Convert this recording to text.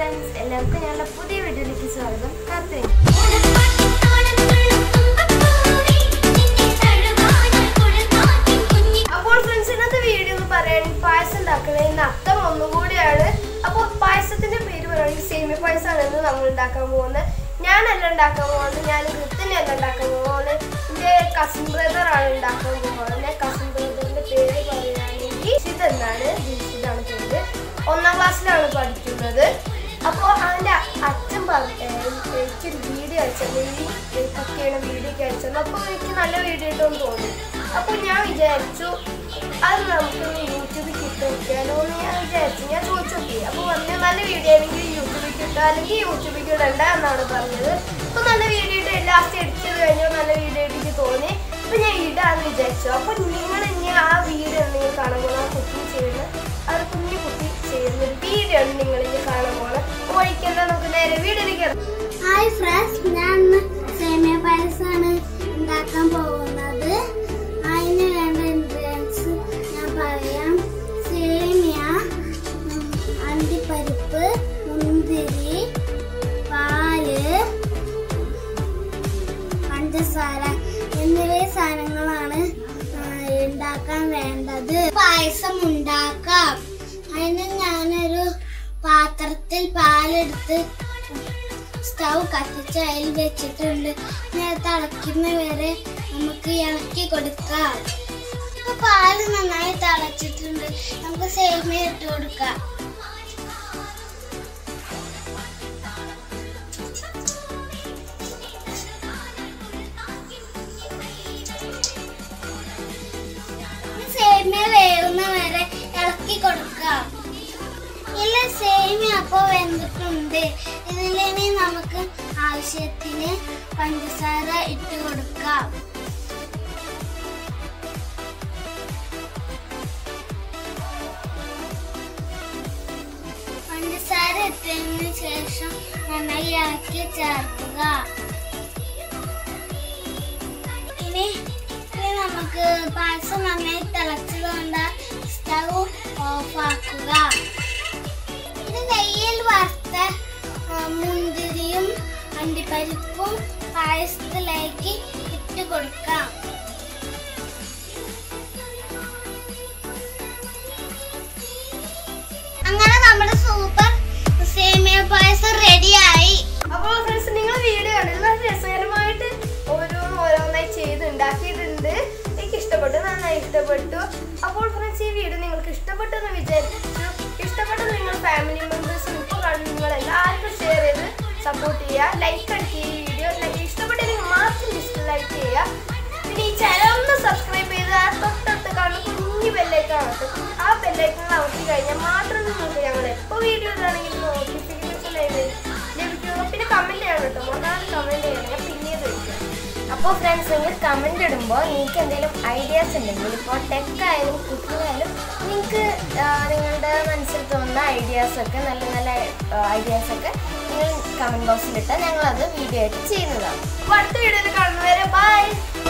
friends എല്ലാവർക്കും ഞങ്ങളുടെ പുതിയ വീഡിയോയിലേക്ക് സ്വാഗതം കാർത്തിക് അപ്പോൾ ഫ്രണ്ട്സ് ഇന്നത്തെ വീഡിയോ എന്ന് പറയുകയാണെങ്കിൽ പായസം ഉണ്ടാക്കുന്നത് ഇന്ന് അത്തം ഒന്നുകൂടിയാണ് അപ്പോൾ പായസത്തിന്റെ പേര് പറയുകയാണെങ്കിൽ സേമിയ പായസമാണ് ഇന്ന് നമ്മൾ ഉണ്ടാക്കാൻ പോകുന്നത് ഞാനല്ല ഉണ്ടാക്കാൻ പോകുന്നത് ഞാൻ വൃത്തിനെയല്ല ഉണ്ടാക്കാൻ പോകുന്നത് എൻ്റെ കസിൻ ബ്രദർ ആണ് ഉണ്ടാക്കാൻ പോകുന്നത് കസിൻ ബ്രദറിന്റെ പേര് പറയുകയാണെങ്കിൽ ജിത് എന്നാണ് ജിതാണ് പേര് ഒന്നാം ക്ലാസ്സിലാണ് പഠിക്കുന്നത് അപ്പോൾ അവൻ്റെ അച്ഛൻ പറഞ്ഞു എനിക്കൊരു വീഡിയോ അയച്ചത് ഈ കക്കയുടെ വീഡിയോ ഒക്കെ അയച്ചത് അപ്പോൾ എനിക്ക് നല്ല വീഡിയോ ഇട്ടെന്ന് തോന്നി അപ്പോൾ ഞാൻ വിചാരിച്ചു അത് നമുക്ക് യൂട്യൂബിൽ കിട്ടുമോ എന്ന് ഞാൻ വിചാരിച്ചു ഞാൻ ചോദിച്ചു നോക്കി അപ്പോൾ പറഞ്ഞ നല്ല വീഡിയോ ആണെങ്കിൽ യൂട്യൂബിൽ കിട്ടുക അല്ലെങ്കിൽ യൂട്യൂബിൽ ഇടണ്ട എന്നാണ് പറഞ്ഞത് അപ്പോൾ നല്ല വീഡിയോ ഇട്ട് ലാസ്റ്റ് എഡിറ്റ് ചെയ്ത് കഴിഞ്ഞാൽ നല്ല വീഡിയോ ആയിട്ട് എനിക്ക് തോന്നി അപ്പോൾ ഞാൻ ഇടാന്ന് വിചാരിച്ചു അപ്പോൾ നിങ്ങൾ ഇനി ആ വീഡിയോ നിങ്ങൾ കാണാൻ പോകുന്ന കുക്കിംഗ് ചെയ്യുന്ന ആ ഒരു കുഞ്ഞു കുട്ടി ചെയ്യുന്ന ഒരു വീഡിയോ ആണ് നിങ്ങൾ ഇനി കാണാൻ പോകുന്നത് അപ്പോൾ വഴിക്കണ്ട നമുക്ക് നേരെ വീഡിയോയിലേക്ക് ഇറങ്ങാം ഹായ് ഫ്രണ്ട്സ് ഞാൻ ഇന്ന് സേമിയ പായസമാണ് ഉണ്ടാക്കാൻ പോകുന്നത് അതിന് വേണ്ട ഇൻഗ്രീഡിയൻസ് ഞാൻ പറയാം സേമിയ ഉം, അണ്ടിപ്പരിപ്പ് മുന്തിരി പാല് പഞ്ചസാര എന്നിവ സാധനങ്ങളാണ് ആ, ഉണ്ടാക്കാൻ വേണ്ടത് പായസം ഉണ്ടാക്കാം അതിന് ഞാനൊരു പാത്രത്തിൽ പാലെടുത്ത് സ്റ്റൗ കത്തിച്ച് അതിൽ വെച്ചിട്ടുണ്ട് ഇനി അത് തിളയ്ക്കുന്ന വരെ നമുക്ക് ഇളക്കി കൊടുക്കാം ഇപ്പൊ പാല് നന്നായി തിളച്ചിട്ടുണ്ട് നമുക്ക് സേമിയ ഇട്ട് കൊടുക്കാം ഇനി സേമിയ വേവുന്ന വരെ ഇളക്കി കൊടുക്കാം ഇല്ല സേമിയ അപ്പോൾ വെന്തിട്ടുണ്ട് ഇതിലിനി നമുക്ക് ആവശ്യത്തിന് പഞ്ചസാര ഇട്ട് കൊടുക്കാം പഞ്ചസാര ഇട്ടതിന് ശേഷം നന്നായി ഇളക്കി ചേർക്കുക ഇനി ഇനി നമുക്ക് പായസം നന്നായി തിളച്ചതുകൊണ്ട് സ്റ്റൗ ഓഫ് ആക്കുക ഇത് നെയ്യിൽ വറുത്ത ആ, മുന്തിരിയും അണ്ടിപ്പരിപ്പും പായസത്തിലേക്ക് ഇട്ട് കൊടുക്കാം അങ്ങനെ നമ്മുടെ സൂപ്പർ സേമിയ പായസം റെഡിയായി അപ്പോൾ ഫ്രണ്ട്സ് നിങ്ങൾ വീഡിയോ കണ്ടത് വളരെ രസകരമായിട്ട് ഓരോന്ന് ഓരോന്നായി ചെയ്ത് ഉണ്ടാക്കിയിട്ടുണ്ട് എനിക്ക് ഇഷ്ടപ്പെട്ടു നന്നായി ഇഷ്ടപ്പെട്ടു അപ്പോൾ ഫ്രണ്ട്സ് ഈ വീഡിയോ നിങ്ങൾക്ക് ഇഷ്ടപ്പെട്ടു എന്ന് വിചാരിച്ചു ഇഷ്ടപ്പെട്ടത് നിങ്ങൾ ഫാമിലി മെമ്പേഴ്സും ഇപ്പോൾ കാണുന്ന നിങ്ങൾ എല്ലാവർക്കും ഷെയർ ചെയ്ത് സപ്പോർട്ട് ചെയ്യുക ലൈക്ക് അടിക്കുക ഈ വീഡിയോ ലൈക്ക് ഇഷ്ടപ്പെട്ടെങ്കിൽ മാത്രം ഡിസ്ലൈക്ക് ചെയ്യുക പിന്നെ ഈ ചാനൽ ഒന്ന് സബ്സ്ക്രൈബ് ചെയ്ത് ആ തൊട്ടടുത്ത് കാണുന്ന കുഞ്ഞു ബെല്ലൈക്കൺ അമർത്തുക ആ ബെല്ലൈക്കൺ അമർത്തി കഴിഞ്ഞാൽ മാത്രം നിങ്ങൾക്ക് ഞങ്ങൾ എപ്പോൾ വീഡിയോ ഇടുകയാണെങ്കിൽ നോട്ടിഫിക്കേഷൻ ലഭിക്കുക പിന്നെ കമൻറ്റ് ചെയ്യണം കേട്ടോ ഒന്നാമത് കമൻറ്റ് ചെയ്യണം ഞാൻ പിന്നീട് വയ്ക്കാം അപ്പോൾ ഫ്രണ്ട്സ് നിങ്ങൾ കമൻറ്റ് ഇടുമ്പോൾ നിങ്ങൾക്ക് എന്തെങ്കിലും ഐഡിയാസ് ഉണ്ടെങ്കിൽ ഇപ്പോൾ ടെക് ആയാലും കുക്കിംഗ് ആയാലും നിങ്ങൾക്ക് നിങ്ങളുടെ മനസ്സിൽ തോന്നുന്ന ഐഡിയാസൊക്കെ നല്ല നല്ല ഐഡിയാസൊക്കെ നിങ്ങൾ കമൻറ്റ് ബോക്സിലിട്ടാൽ ഞങ്ങളത് വീഡിയോ ആയിട്ട് ചെയ്യുന്നതാണ് അപ്പോൾ അടുത്ത വീഡിയോയിൽ കാണുന്നവരെ ബൈ